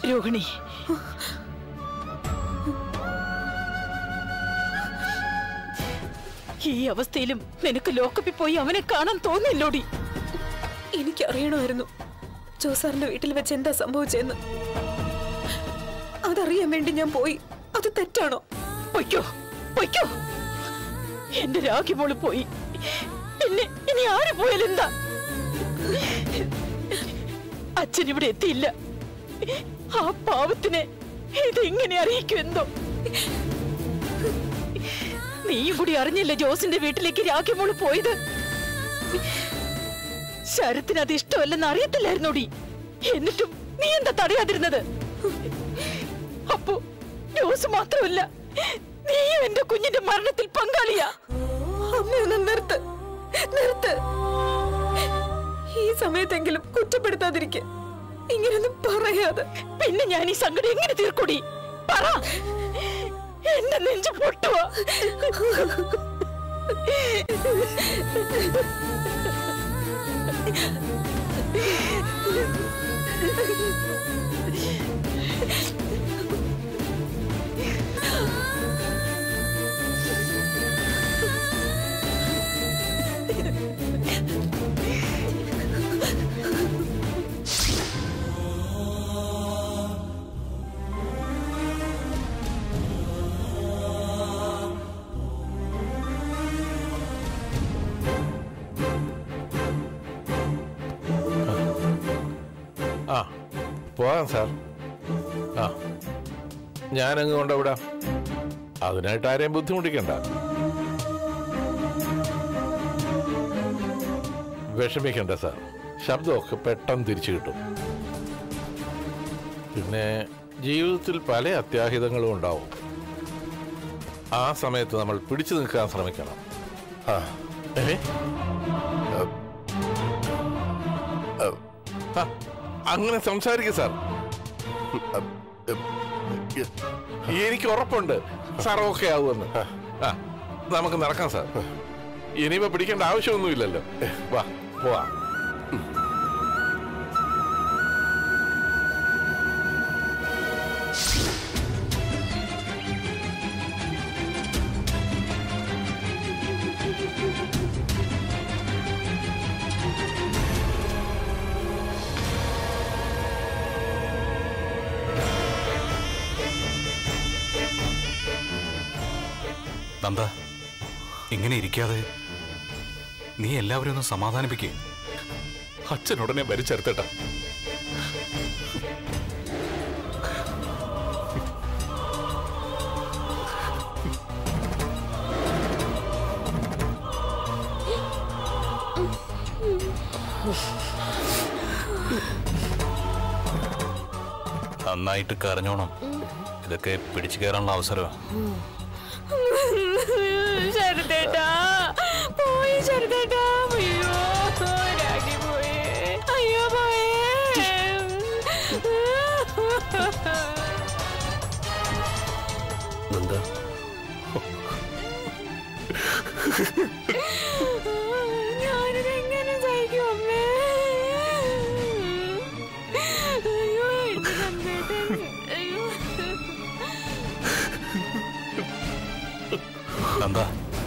രോഹിണി ഈ അവസ്ഥയിലും നിനക്ക് ലോക്കപ്പിൽ പോയി അവനെ കാണാൻ തോന്നില്ലോടി എനിക്കറിയണമായിരുന്നു ജോസാറിന്റെ വീട്ടിൽ വെച്ച് എന്താ സംഭവിച്ചെന്ന് അതറിയാൻ വേണ്ടി ഞാൻ പോയി അത് തെറ്റാണോ പൊയ്ക്കോ പൊയ്ക്കോ എന്റെ രാഖി മോള് പോയി പിന്നെ ഇനി ആര് പോയാലെന്താ അച്ഛൻ ഇവിടെ എത്തിയില്ല ആ പാവത്തിനെ ഇതെങ്ങനെ അറിയിക്കുമെന്തോ നീയും കൂടി അറിഞ്ഞില്ല ജോസിന്റെ വീട്ടിലേക്ക് രാഖി മോള് പോയത് ശരത്തിന് അത് ഇഷ്ടമല്ലെന്ന് അറിയത്തില്ലായിരുന്നോടി എന്നിട്ടും നീ എന്താ തടയാതിരുന്നത് അപ്പോ ജോസ് മാത്രമല്ല നീയും എന്റെ കുഞ്ഞിന്റെ മരണത്തിൽ പങ്കാളിയാ അമ്മയൊന്ന് നിർത്ത് നിർത്ത് ഈ സമയത്തെങ്കിലും കുറ്റപ്പെടുത്താതിരിക്കെ ഇങ്ങനൊന്നും പറയാതെ പിന്നെ ഞാൻ ഈ സങ്കടം എങ്ങനെ തീർക്കൂടി പറ എന്റെ നെഞ്ചു പൊട്ടുവാ ആ പോകാം സാർ ആ ഞാനങ്ങ് കൊണ്ടുവിടാം അതിനായിട്ട് ആരെയും ബുദ്ധിമുട്ടിക്കണ്ട വിഷമിക്കണ്ട സാർ ശബ്ദമൊക്കെ പെട്ടെന്ന് തിരിച്ചു കിട്ടും പിന്നെ ജീവിതത്തിൽ പല അത്യാഹിതങ്ങളും ഉണ്ടാവും ആ സമയത്ത് നമ്മൾ പിടിച്ചു നിൽക്കാൻ ശ്രമിക്കണം ആ ഏ ആ, അങ്ങനെ സംസാരിക്കും സാർ എനിക്ക് ഉറപ്പുണ്ട് സാർ ഓക്കെ ആവുമെന്ന് ആ നമുക്ക് നടക്കാം സാർ ഇനിയിപ്പോ പിടിക്കേണ്ട ആവശ്യമൊന്നുമില്ലല്ലോ വാ പോവാ നന്ദ ഇങ്ങനെ ഇരിക്കാതെ നീ എല്ലാവരും ഒന്ന് സമാധാനിപ്പിക്കേ അച്ഛൻ ഉടനെ ഭരിച്ചെടുത്തട്ട നന്നായിട്ട് കരഞ്ഞോണം ഇതൊക്കെ പിടിച്ചു കയറാനുള്ള അവസരമാണ് ശരതേട്ടാ പോയി ശരതേട്ടാ അയ്യോ രാഗി പോയി അയ്യോ പോയേ നന്ദ ഞാനിത് എങ്ങനെ സഹിക്കും അമ്മേ അയ്യോ എന്റെ നന്ദേട്ടൻ അയ്യോ നന്ദ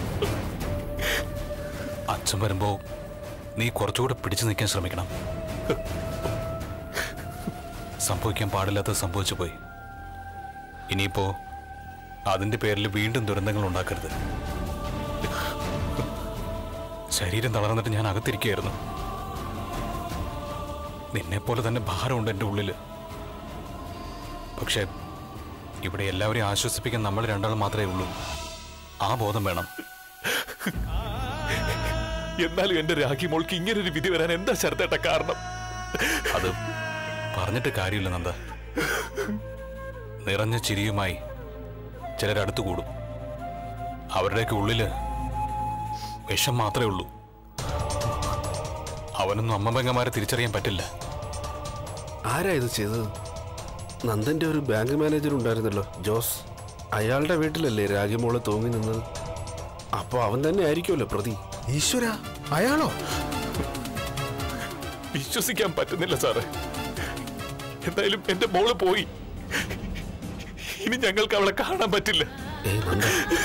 അച്ഛൻ വരുമ്പോ നീ കുറച്ചുകൂടെ പിടിച്ചു നിൽക്കാൻ ശ്രമിക്കണം സംഭവിക്കാൻ പാടില്ലാത്തത് സംഭവിച്ചു പോയി ഇനിയിപ്പോ അതിന്റെ പേരിൽ വീണ്ടും ദുരന്തങ്ങൾ ഉണ്ടാക്കരുത് ശരീരം തളർന്നിട്ട് ഞാൻ അകത്തിരിക്കുകയായിരുന്നു നിന്നെ പോലെ തന്നെ ഭാരമുണ്ട് എൻ്റെ ഉള്ളില് പക്ഷെ ഇവിടെ എല്ലാവരെയും ആശ്വസിപ്പിക്കാൻ നമ്മൾ രണ്ടാളും മാത്രമേ ഉള്ളൂ ആ ബോധം വേണം എന്നാലും എന്റെ രാഖി മോൾക്ക് ഇങ്ങനെ ഒരു വിധി വരാൻ എന്താ ശരത്തേട്ട കാരണം അത് പറഞ്ഞിട്ട് കാര്യമില്ല നന്ദ നിറഞ്ഞ ചിരിയുമായി ചിലരടുത്തു കൂടും അവരുടെയൊക്കെ ഉള്ളില് വിഷം മാത്രമേ ഉള്ളൂ അവനൊന്നും അമ്മ പെങ്ങന്മാരെ തിരിച്ചറിയാൻ പറ്റില്ല ആരാ ഇത് ചെയ്തത് നന്ദന്റെ ഒരു ബാങ്ക് മാനേജർ ഉണ്ടായിരുന്നല്ലോ ജോസ് അയാളുടെ വീട്ടിലല്ലേ രാഗിമോള് തൂങ്ങി നിന്നത് അപ്പൊ അവൻ തന്നെ ആയിരിക്കുമല്ലോ പ്രതി ഈശ്വര അയാളോ വിശ്വസിക്കാൻ പറ്റുന്നില്ല സാറേ എന്തായാലും എന്റെ മോള് പോയി ഇനി ഞങ്ങൾക്ക് അവളെ കാണാൻ പറ്റില്ല ഏയ് നന്ദ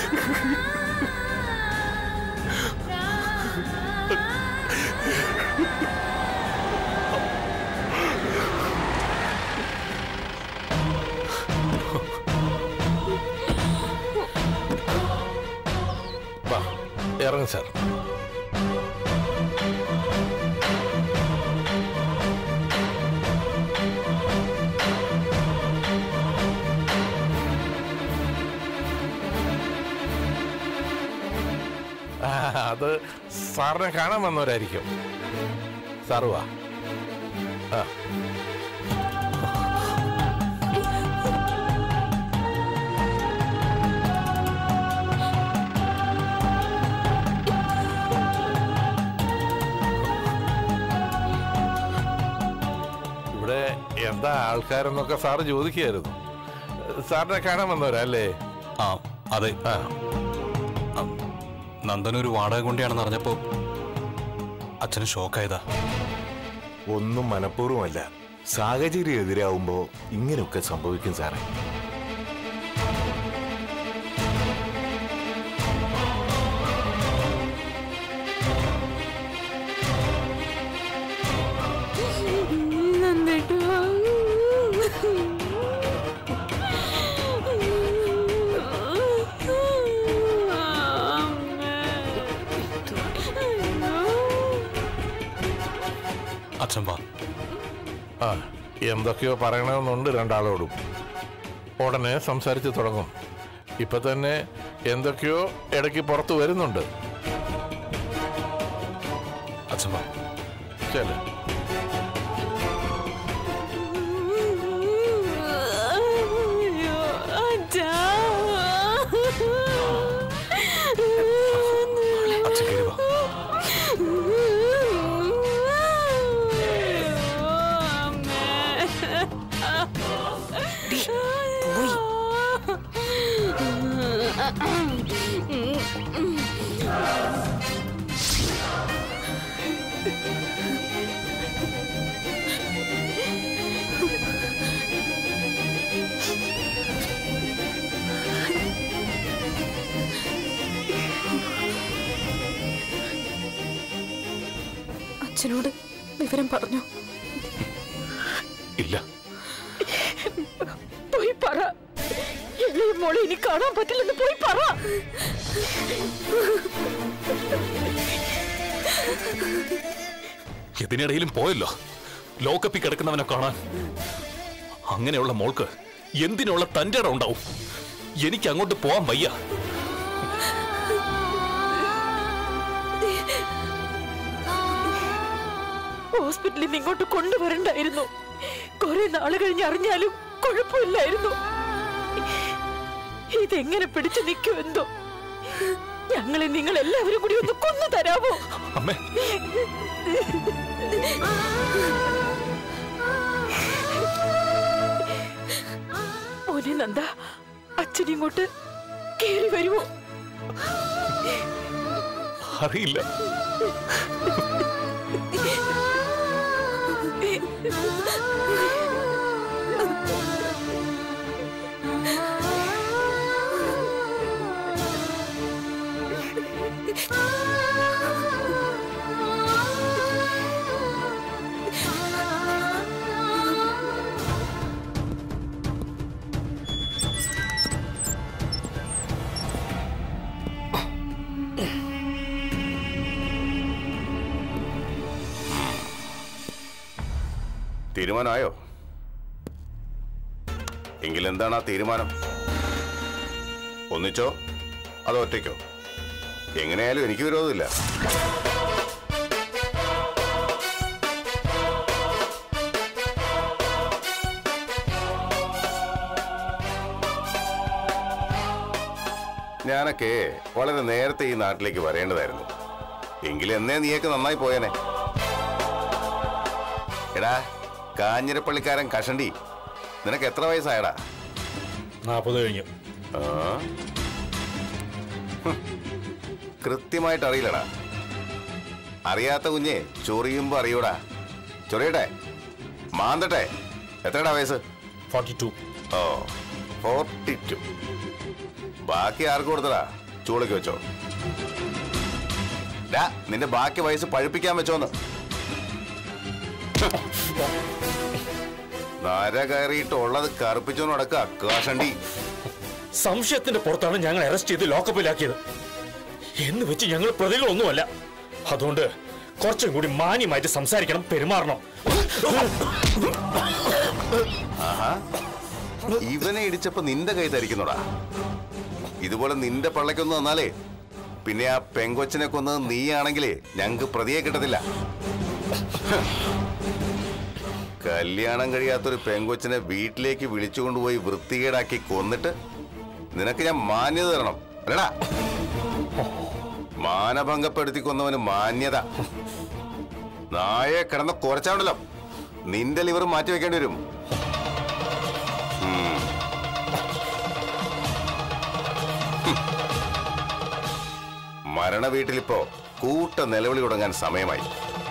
വാ ഇറങ്ങും സാർ ആ, അത് സാറിനെ കാണാൻ വന്നവരായിരിക്കും സാറ് വാ ആ ഇവിടെ എന്താ ആൾക്കാരെന്നൊക്കെ സാറ് ചോദിക്കുകയായിരുന്നു സാറിനെ കാണാൻ വന്നവരാ അല്ലേ ആ അതെ ആ നന്ദനൊരു വാടക കൊണ്ടിയാണെന്ന് അറിഞ്ഞപ്പോ അച്ഛന് ഷോക്കായതാ ഒന്നും മനഃപൂർവ്വമല്ല സാഹചര്യം എതിരാവുമ്പോ ഇങ്ങനെയൊക്കെ സംഭവിക്കും സാറേ നന്ദേട്ടാ അച്ഛൻ വാ ആ എന്തൊക്കെയോ പറയണമെന്നുണ്ട് രണ്ടാളോടും ഉടനെ സംസാരിച്ച് തുടങ്ങും ഇപ്പൊ തന്നെ എന്തൊക്കെയോ ഇടയ്ക്ക് പുറത്തു വരുന്നുണ്ട് അച്ഛൻ വാ ചെല് അച്ഛൻ കയറി വാ അച്ഛനോട് വിവരം പറഞ്ഞു ഇല്ല പോയി പറ എളിയ മോളെ ഇനി കാണാൻ പറ്റില്ലെന്ന് പോയി പറ ഇതിനിടയിലും പോയല്ലോ ലോക്കപ്പിൽ കിടക്കുന്നവനെ കാണാൻ അങ്ങനെയുള്ള മോൾക്ക് എന്തിനുള്ള തന്റെ ഇടം ഉണ്ടാവും എനിക്ക് അങ്ങോട്ട് പോവാൻ വയ്യ ഹോസ്പിറ്റലിൽ നിന്ന് ഇങ്ങോട്ട് കൊണ്ടുവരണ്ടായിരുന്നു കുറെ നാള് കഴിഞ്ഞ് അറിഞ്ഞാലും കുഴപ്പമില്ലായിരുന്നു ഇതെങ്ങനെ പിടിച്ചു നിൽക്കുമെന്തോ ഞങ്ങളെ നിങ്ങൾ എല്ലാവരും കൂടി ഒന്ന് കൊന്നു തരാമോ അമ്മേ മോനെ നന്ദ അച്ഛൻ ഇങ്ങോട്ട് കേറി വരുമോ അറിയില്ല തീരുമാനമായോ എങ്കിൽ എന്താണ് ആ തീരുമാനം ഒന്നിച്ചോ അതോ ഒറ്റയ്ക്കോ എങ്ങനെയായാലും എനിക്ക് വിരോധമില്ല ഞാനൊക്കെ വളരെ നേരത്തെ ഈ നാട്ടിലേക്ക് വരേണ്ടതായിരുന്നു എങ്കിലും എന്നേ നീയൊക്കെ നന്നായി പോയേനെ എടാ കാഞ്ഞിരപ്പള്ളിക്കാരൻ കഷണ്ടി നിനക്ക് എത്ര വയസ്സായടാ നാൽപ്പത് കഴിഞ്ഞു ആ? ഹും. കൃത്യമായിട്ട് അറിയില്ലടാ അറിയാത്ത കുഞ്ഞെ ചൊറിയുമ്പോ അറിയൂടാ ചൊറിയട്ടെ മാന്തട്ടെ എത്രടാ വയസ്സ് ഫോർട്ടി ടു ഓ ഫോർട്ടി ടു ബാക്കി ആർക്ക് കൊടുത്തടാ ചൂടൊക്കെ വെച്ചോ ഡാ നിന്റെ ബാക്കി വയസ്സ് പഴുപ്പിക്കാൻ വെച്ചോന്ന് നര കയറിയിട്ട് ഉള്ളത് കറുപ്പിച്ചോന്ന് നടക്കുക കാഷണ്ടി സംശയത്തിന്റെ പുറത്താണ് ഞങ്ങൾ അറസ്റ്റ് ചെയ്ത് ലോക്കപ്പിലാക്കിയത് എന്ന് വെച്ച് ഞങ്ങൾ പ്രതികളൊന്നുമല്ല അതുകൊണ്ട് കുറച്ചും കൂടി മാന്യമായിട്ട് സംസാരിക്കണം പെരുമാറണം ആഹാ ഇവനെ ഇടിച്ചപ്പോ നിന്റെ കൈ ധരിക്കുന്നോടാ ഇതുപോലെ നിന്റെ പള്ളക്കൊന്ന് തന്നാലേ പിന്നെ ആ പെങ്കൊച്ചിനെ കൊന്നത് നീയാണെങ്കിലേ ഞങ്ങക്ക് പ്രതിയെ കിട്ടത്തില്ല കല്യാണം കഴിയാത്തൊരു പെങ്കൊച്ചിനെ വീട്ടിലേക്ക് വിളിച്ചുകൊണ്ടുപോയി വൃത്തികേടാക്കി കൊന്നിട്ട് നിനക്ക് ഞാൻ മാന്യത തരണം അല്ലടാ മാനഭംഗപ്പെടുത്തി കൊന്നവന് മാന്യത നായെ കിടന്ന് കുറച്ചാണല്ലോ നിന്റെ ലിവർ മാറ്റി വെക്കേണ്ടി വരും ഉം. ഹും. മരണ വീട്ടിലിപ്പോ കൂട്ട നിലവിളി തുടങ്ങാൻ സമയമായി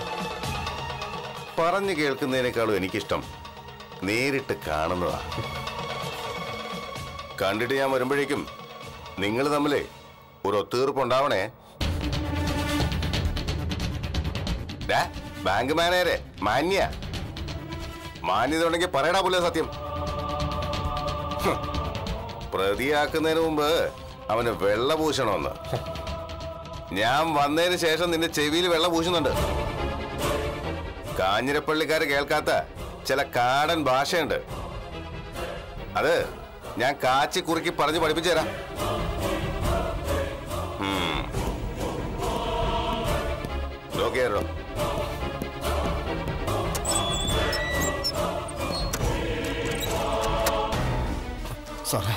പറഞ്ഞു കേൾക്കുന്നതിനേക്കാളും എനിക്കിഷ്ടം നേരിട്ട് കാണുന്നതാ കണ്ടിട്ട് ഞാൻ വരുമ്പോഴേക്കും നിങ്ങൾ തമ്മിലേ ഒരു ഒത്തുതീർപ്പുണ്ടാവണേ ഡാ, ബാങ്ക് മാനേജരെ മാന്യ മാന്യത ഉണ്ടെങ്കിൽ പറയടാ പുല്ല സത്യം ഹും. പ്രതിയാക്കുന്നതിന് മുമ്പ് അവന് വെള്ള പൂശണമെന്ന് ഞാൻ വന്നതിന് ശേഷം നിന്റെ ചെവിയിൽ വെള്ള പൂശുന്നുണ്ട് കാഞ്ഞിരപ്പള്ളിക്കാര് കേൾക്കാത്ത ചില കാടൻ ഭാഷയുണ്ട് അത് ഞാൻ കാച്ചി കുറുക്കി പറഞ്ഞു പഠിപ്പിച്ചു തരാം ഉം. ഇതോ കേറോ സാറേ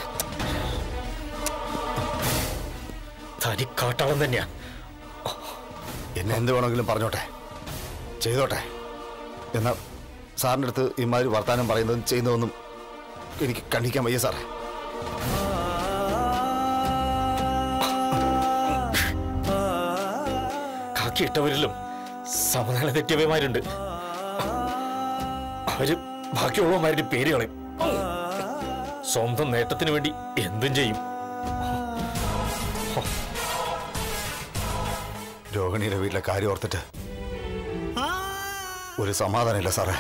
തനി കാട്ടാളം തന്നെയാ എന്നെ എന്ത് വേണമെങ്കിലും പറഞ്ഞോട്ടെ ചെയ്തോട്ടെ എന്നാൽ സാറിൻ്റെ അടുത്ത് ഇമാതിരി വർത്താനം പറയുന്നതും ചെയ്യുന്നതൊന്നും എനിക്ക് കണ്ടിക്കാൻ വയ്യ സാറേ കാക്കിയിട്ടവരിലും സമനില തെറ്റിയവന്മാരുണ്ട് അവര് ബാക്കിയുള്ളവന്മാരുടെ പേര് കളയും സ്വന്തം നേട്ടത്തിന് വേണ്ടി എന്തും ചെയ്യും രോഹിണിയുടെ വീട്ടിലെ കാര്യം ഓർത്തിട്ട് ഒരു സമാധാനമില്ല സാറേ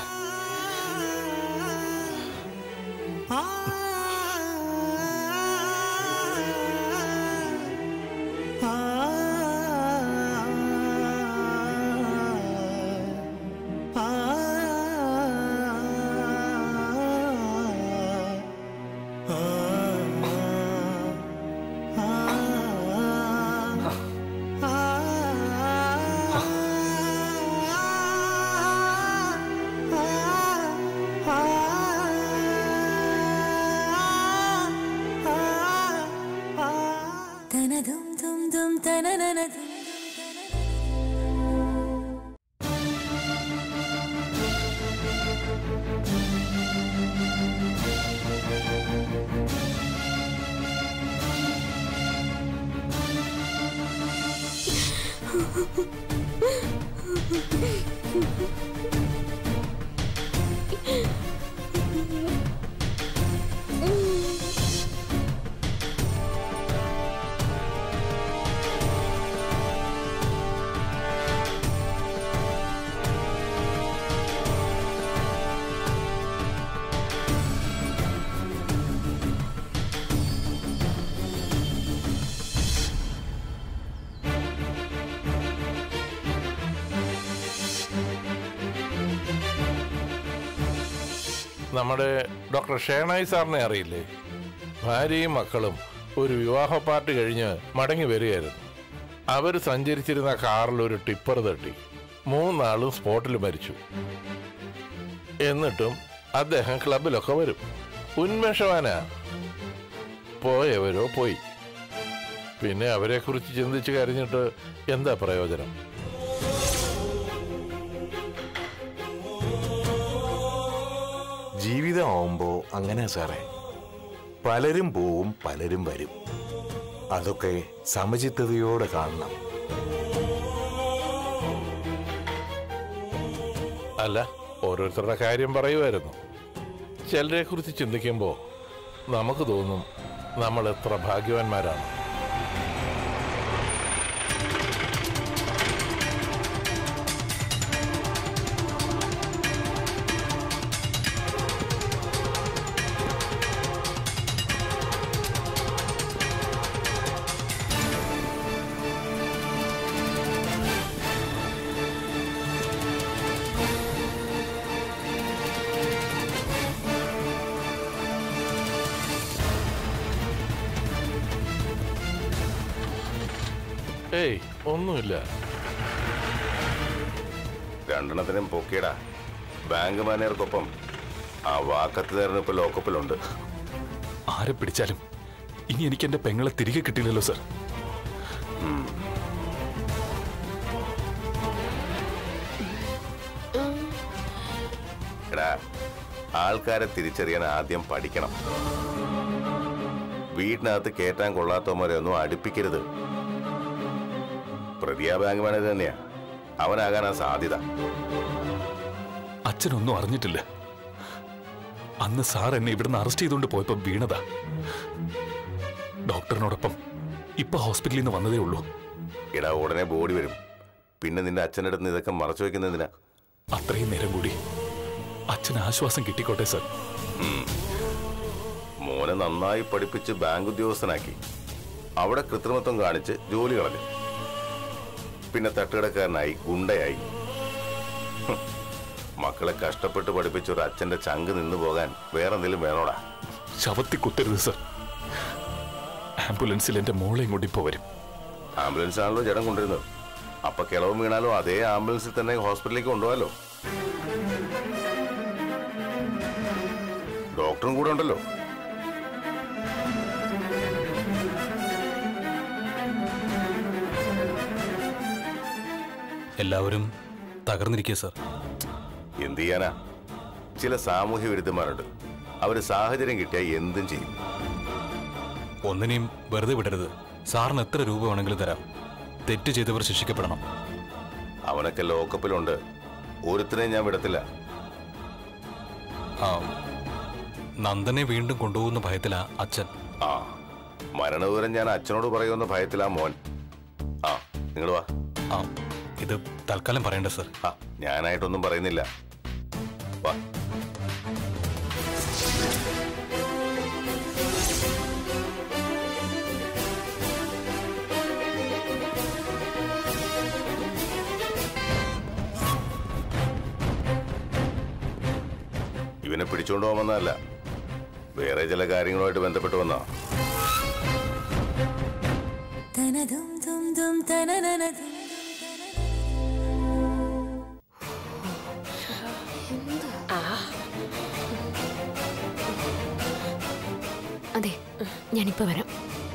തനതും തും തും തനനനതും നമ്മുടെ ഡോക്ടർ ഷേണായി സാറിനെ അറിയില്ലേ ഭാര്യയും മക്കളും ഒരു വിവാഹ പാർട്ടി കഴിഞ്ഞ് മടങ്ങി വരികയായിരുന്നു അവർ സഞ്ചരിച്ചിരുന്ന കാറിൽ ഒരു ടിപ്പർ തട്ടി മൂന്നാളും സ്പോട്ടിൽ മരിച്ചു എന്നിട്ടും അദ്ദേഹം ക്ലബിലൊക്കെ വരും ഉന്മേഷവാനാ പോയവരോ പോയി പിന്നെ അവരെക്കുറിച്ച് ചിന്തിച്ച് കരഞ്ഞിട്ട് എന്താ പ്രയോജനം ജീവിതമാവുമ്പോ അങ്ങനെ സാറേ പലരും പോവും പലരും വരും അതൊക്കെ സമചിത്തതയോടെ കാണണം അല്ല ഓരോരുത്തരുടെ കാര്യം പറയുമായിരുന്നു ചിലരെ കുറിച്ച് ചിന്തിക്കുമ്പോൾ നമുക്ക് തോന്നും നമ്മൾ എത്ര ഭാഗ്യവാന്മാരാണ് ഏയ് ഒന്നുമില്ല രണ്ടെണ്ണത്തിനും പൊക്കിയടാ ബാങ്ക് മാനേജർക്കൊപ്പം ആ വാക്കത്തുകാരൻ ഇപ്പൊ ലോക്കപ്പിലുണ്ട് ആരെ പിടിച്ചാലും ഇനി എനിക്ക് എന്റെ പെങ്ങളെ തിരികെ കിട്ടില്ലല്ലോ സർ എടാ ആൾക്കാരെ തിരിച്ചറിയാൻ ആദ്യം പഠിക്കണം വീട്ടിനകത്ത് കയറ്റാൻ കൊള്ളാത്തവന്മാരെ ഒന്നും അടുപ്പിക്കരുത് പ്രതിയാ ബാങ്ക് മാനേജർ തന്നെയാ അവനാകാനാ സാധ്യത അച്ഛനൊന്നും അറിഞ്ഞിട്ടില്ല അന്ന് സാർ എന്നെ ഇവിടുന്ന് അറസ്റ്റ് ചെയ്തുകൊണ്ട് പോയപ്പോ വീണതാ ഡോക്ടറിനോടൊപ്പം ഇപ്പൊ ഹോസ്പിറ്റലിൽ നിന്ന് വന്നതേ ഉള്ളൂ എടാ ഉടനെ ബോഡി വരും പിന്നെ നിന്റെ അച്ഛൻ്റെ അടുത്ത് ഇതൊക്കെ മറച്ചു വെക്കുന്നതിനാ അത്രയും നേരം കൂടി അച്ഛന് ആശ്വാസം കിട്ടിക്കോട്ടെ സർ മോനെ നന്നായി പഠിപ്പിച്ച് ബാങ്ക് ഉദ്യോഗസ്ഥനാക്കി അവിടെ കൃത്രിമത്വം കാണിച്ച് ജോലി കളഞ്ഞു പിന്നെ തട്ടുകടക്കാരനായി ഗുണ്ടയായി ഹും. മക്കളെ കഷ്ടപ്പെട്ട് പഠിപ്പിച്ച ഒരു അച്ഛന്റെ ചങ്ക് നിന്നു പോകാൻ വേറെന്തെങ്കിലും വേണോടാ ശവത്തി കുത്തരുത് സർ ആംബുലൻസിൽ എന്റെ മോളെയും കൂടി ഇപ്പോ വരും ആംബുലൻസ് ആണല്ലോ ജഡം കൊണ്ടിരുന്നത് അപ്പൊ കിളവ് വീണാലും അതേ ആംബുലൻസിൽ തന്നെ ഹോസ്പിറ്റലിലേക്ക് കൊണ്ടുപോകാലോ ഡോക്ടറും കൂടെ ഉണ്ടല്ലോ എല്ലാവരും തകർന്നിരിക്കുക സർ എന്ത് ചെയ്യാനാ ചില സാമൂഹ്യ വിരുദ്ധന്മാരുണ്ട് അവര് സാഹചര്യം കിട്ടിയാൽ എന്തും ചെയ്യും ഒന്നിനെയും വെറുതെ വിടരുത് സാറിന് എത്ര രൂപ വേണമെങ്കിലും തരാം തെറ്റ് ചെയ്തവർ ശിക്ഷിക്കപ്പെടണം അവനൊക്കെ ലോക്കപ്പിലുണ്ട് ഒരുത്തനെയും ഞാൻ വിടത്തില്ല ആ നന്ദനെ വീണ്ടും കൊണ്ടുപോകുന്ന ഭയത്തിലാ അച്ഛൻ ആ മരണവിവരം ഞാൻ അച്ഛനോട് പറയുമെന്ന ഭയത്തിലാ മോൻ ആ നിങ്ങൾ വാ ആ ഇത് തൽക്കാലം പറയണ്ട സർ ആ ഞാനായിട്ടൊന്നും പറയുന്നില്ല വാ ഇവനെ പിടിച്ചോണ്ട് പോകാമെന്നല്ല വേറെ ചില കാര്യങ്ങളുമായിട്ട് ബന്ധപ്പെട്ട് വന്നാ തനതും തും തും തനനനതും അതെ ഞാനിപ്പോ വരാം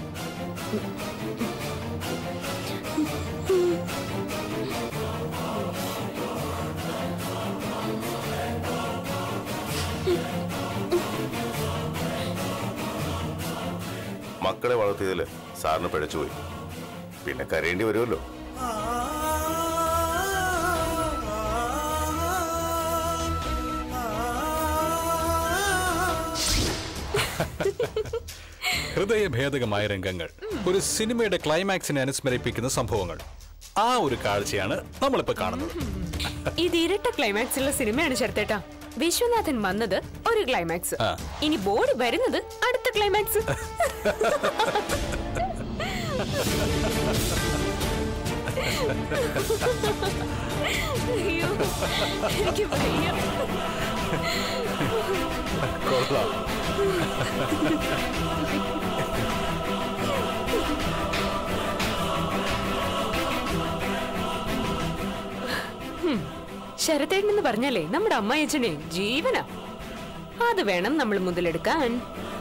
മക്കളെ വളർത്തിയതില് സാറിന് പിഴച്ചുപോയി പിന്നെ കരയേണ്ടി വരുമല്ലോ ഹൃദയഭേദകമായ രംഗങ്ങൾ ഒരു സിനിമയുടെ ക്ലൈമാക്സിനെ അനുസ്മരിപ്പിക്കുന്ന സംഭവങ്ങൾ ആ ഒരു കാഴ്ചയാണ് നമ്മളിപ്പോ കാണുന്നത് ഇത് ഇരട്ട ക്ലൈമാക്സ് ഉള്ള സിനിമയാണ് ശരത്തേട്ടാ വിശ്വനാഥൻ വന്നത് ഒരു ക്ലൈമാക്സ് ആ. ഇനി ബോഡി വരുന്നത് അടുത്ത ക്ലൈമാക്സ് അയ്യോ എനിക്ക് വയ്യ കൊള്ളാം ശരത്തേട്ടൻ എന്ന് പറഞ്ഞാലേ നമ്മുടെ അമ്മായച്ചനെ ജീവനാ അത് വേണം നമ്മൾ മുതലെടുക്കാൻ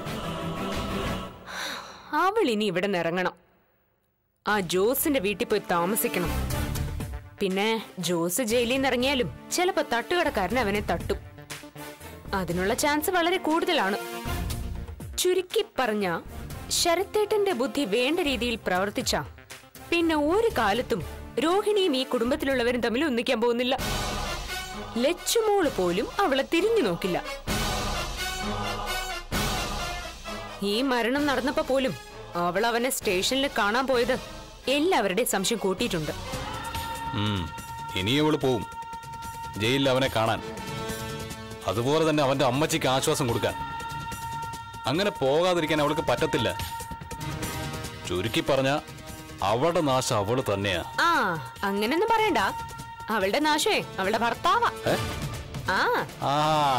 അവൾ ഇനി ഇവിടെ നിന്ന് ഇറങ്ങണം ആ ജോസിന്റെ വീട്ടിൽ പോയി താമസിക്കണം പിന്നെ ജോസ് ജയിലിൽ നിന്ന് ഇറങ്ങിയാലും ചിലപ്പോ തട്ടുകടക്കാരൻ അവനെ തട്ടും അതിനുള്ള ചാൻസ് വളരെ കൂടുതലാണ് ചുരുക്കി പറഞ്ഞ ശരത്തേട്ടന്റെ ബുദ്ധി വേണ്ട രീതിയിൽ പ്രവർത്തിച്ച പിന്നെ ഒരു കാലത്തും രോഹിണിയും ഈ കുടുംബത്തിലുള്ളവരും തമ്മിൽ ഒന്നിക്കാൻ പോകുന്നില്ല ലച്ചുമോള് പോലും അവളെ തിരിഞ്ഞു നോക്കില്ല ഈ മരണം നടന്നപ്പോ പോലും അവൾ അവനെ സ്റ്റേഷനിൽ കാണാൻ പോയത് എല്ലാവരുടെയും സംശയം കൂട്ടിയിട്ടുണ്ട് ഉം, ഇനി അവള് പോവും ജയിലിൽ അവനെ കാണാൻ അതുപോലെ തന്നെ അവന്റെ അമ്മച്ചിക്ക് ആശ്വാസം കൊടുക്കാൻ അങ്ങനെ പോകാതിരിക്കാൻ അവൾക്ക് പറ്റത്തില്ല ചുരുക്കി പറഞ്ഞ അവളുടെ നാശം അവള് തന്നെയാ ആ അങ്ങനെയൊന്നും പറയണ്ട അവളുടെ നാശമേ അവളുടെ ഭർത്താവാ ഏ? ആ ആ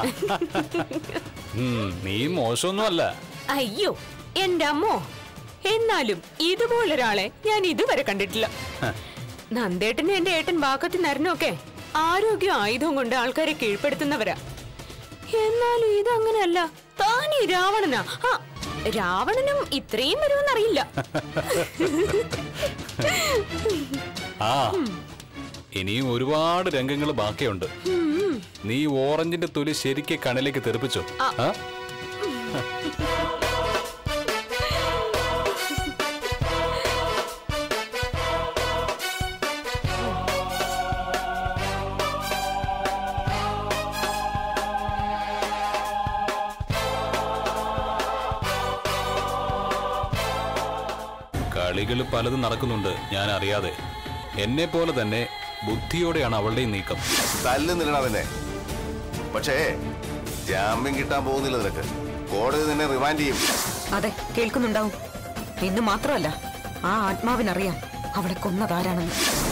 ഉം, നീ മോശമൊന്നുമല്ല അയ്യോ എന്റെ അമ്മോ എന്നാലും ഇതുപോലൊരാളെ ഞാൻ ഇതുവരെ കണ്ടിട്ടില്ല നന്ദേട്ടനും എന്റെ ഏട്ടൻ വാക്കത്തി നരനൊക്കെ ആരോഗ്യ ആയുധം കൊണ്ട് ആൾക്കാരെ കീഴ്പ്പെടുത്തുന്നവരാ എന്നാലും ഇതങ്ങനെയല്ല താനീ രാവണനാ ആ രാവണനും ഇത്രയും വരുമെന്നറിയില്ല ആ ഇനിയും ഒരുപാട് രംഗങ്ങൾ ബാക്കിയുണ്ട് നീ ഓറഞ്ചിന്റെ തൊലി ശരിക്ക് കണ്ണിലേക്ക് തെറിപ്പിച്ചോ ആ? കളികൾ പലതും നടക്കുന്നുണ്ട് ഞാൻ അറിയാതെ എന്നെ പോലെ തന്നെ ബുദ്ധിയോടെയാണ് അവളുടെയും നീക്കം തല്ലുന്നില്ലണ അവനെ പക്ഷേ ജാമ്യം കിട്ടാൻ പോകുന്നില്ല നിനക്ക് കോടതി നിന്നെ റിമാൻഡ് ചെയ്യും അതെ കേൾക്കുന്നുണ്ടാവും എന്ന് മാത്രമല്ല ആ ആത്മാവിനറിയാം അവളെ കൊന്നതാരാണെന്ന്